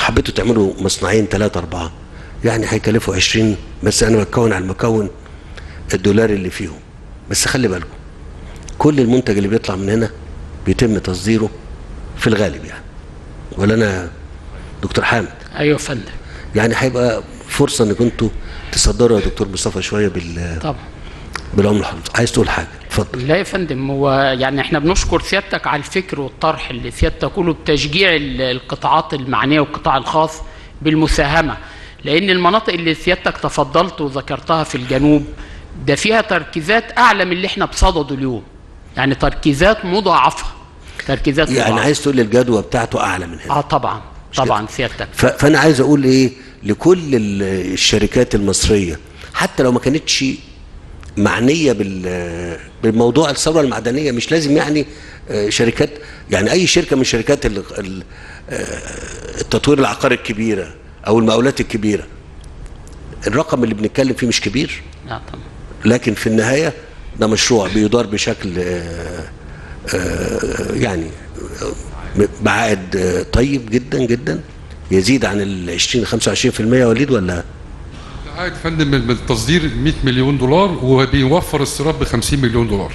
حبيتوا تعملوا مصنعين ثلاثة أربعة يعني هيكلفوا 20 بس أنا بتكون على المكون الدولاري اللي فيهم بس خلي بالكم كل المنتج اللي بيطلع من هنا بيتم تصديره في الغالب يعني ولا أنا دكتور حامد ايوه يا فندم يعني هيبقى فرصة إنكم انتوا تصدروا يا دكتور مصطفى شوية بال طبعا بالعملة الحرة عايز تقول حاجة اتفضل لا يا فندم هو يعني احنا بنشكر سيادتك على الفكر والطرح اللي سيادتك قوله بتشجيع ال- القطاعات المعنيه والقطاع الخاص بالمساهمه لان المناطق اللي سيادتك تفضلت وذكرتها في الجنوب ده فيها تركيزات اعلى من اللي احنا بصدده اليوم يعني تركيزات مضاعفه تركيزات يعني مضاعفة. عايز تقول لي الجدوى بتاعته أعلى من هنا اه طبعا طبعا سيادتك ف- فانا عايز اقول ايه لكل ال- الشركات المصريه حتى لو ما كانتش معنيه بال بالموضوع الثوره المعدنيه مش لازم يعني آه، شركات يعني اي شركه من شركات ال- ال- آه، التطوير العقاري الكبيره او المقاولات الكبيره الرقم اللي بنتكلم فيه مش كبير لا طبعا لكن في النهايه ده مشروع بيدار بشكل آه، آه، يعني آه، بعائد آه، طيب جدا جدا يزيد عن ال 20 25% يا وليد ولا عائد فندم من التصدير 100 مليون دولار وبيوفر الصراف ب 50 مليون دولار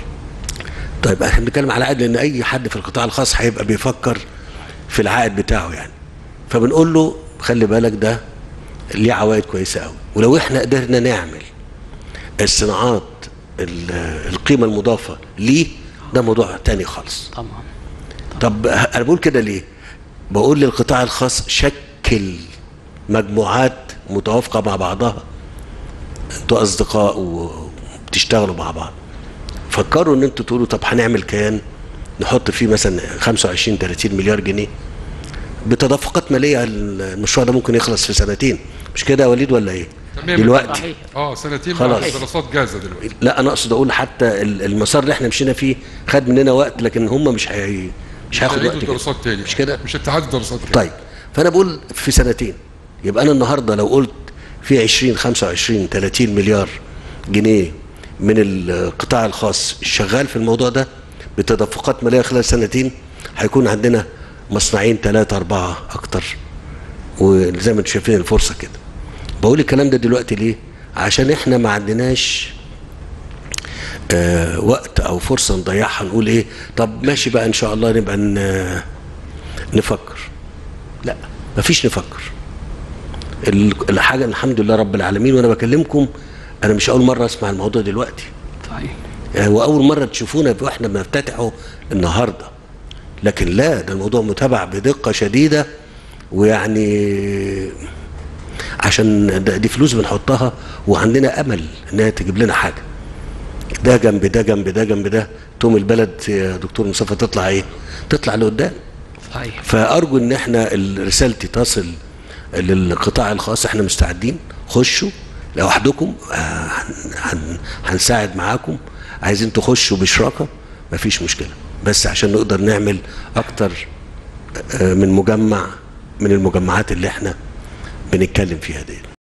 طيب احنا بنتكلم على عائد لان اي حد في القطاع الخاص هيبقى بيفكر في العائد بتاعه يعني فبنقول له خلي بالك ده ليه عوائد كويسه قوي ولو احنا قدرنا نعمل الصناعات ال- القيمه المضافه ليه ده موضوع تاني خالص طبعا طب انا بقول كده ليه بقول للقطاع الخاص شكل مجموعات متوافقه مع بعضها انتوا اصدقاء وبتشتغلوا مع بعض فكروا ان انتوا تقولوا طب هنعمل كيان نحط فيه مثلا 25 30 مليار جنيه بتدفقات ماليه المشروع ده ممكن يخلص في سنتين مش كده يا وليد ولا ايه تمام. دلوقتي صحيح اه سنتين خلاص. خلاص دراسات جاهزه دلوقتي لا انا اقصد اقول حتى ال- المسار اللي احنا مشينا فيه خد مننا وقت لكن هم مش هي... مش هياخد هيعيدوا وقت كده. دراسات تاني مش كده مش اتعاد دراسات تاني. طيب فانا بقول في سنتين يبقى انا النهارده لو قلت في 20 25 30 مليار جنيه من القطاع الخاص شغال في الموضوع ده بتدفقات ماليه خلال سنتين هيكون عندنا مصنعين ثلاثة أربعة أكتر وزي ما انتم شايفين الفرصة كده بقول الكلام ده دلوقتي ليه؟ عشان احنا ما عندناش آه وقت أو فرصة نضيعها نقول إيه طب ماشي بقى إن شاء الله نبقى ن- نفكر لا مفيش نفكر ال- الحاجه الحمد لله رب العالمين وانا بكلمكم انا مش اول مره اسمع الموضوع دلوقتي صحيح يعني واول مره تشوفونا واحنا بنفتتحه النهارده لكن لا ده الموضوع متابع بدقه شديده ويعني عشان ده- دي فلوس بنحطها وعندنا امل انها تجيب لنا حاجه ده جنب ده جنب ده جنب ده تقوم البلد يا دكتور مصطفى تطلع ايه؟ تطلع لقدام صحيح فارجو ان احنا ال- رسالتي تصل للقطاع الخاص احنا مستعدين خشوا لوحدكم آه، هن- هن- هنساعد معاكم عايزين تخشوا بشراكه مفيش مشكله بس عشان نقدر نعمل اكتر آه، من مجمع من المجمعات اللي احنا بنتكلم فيها دي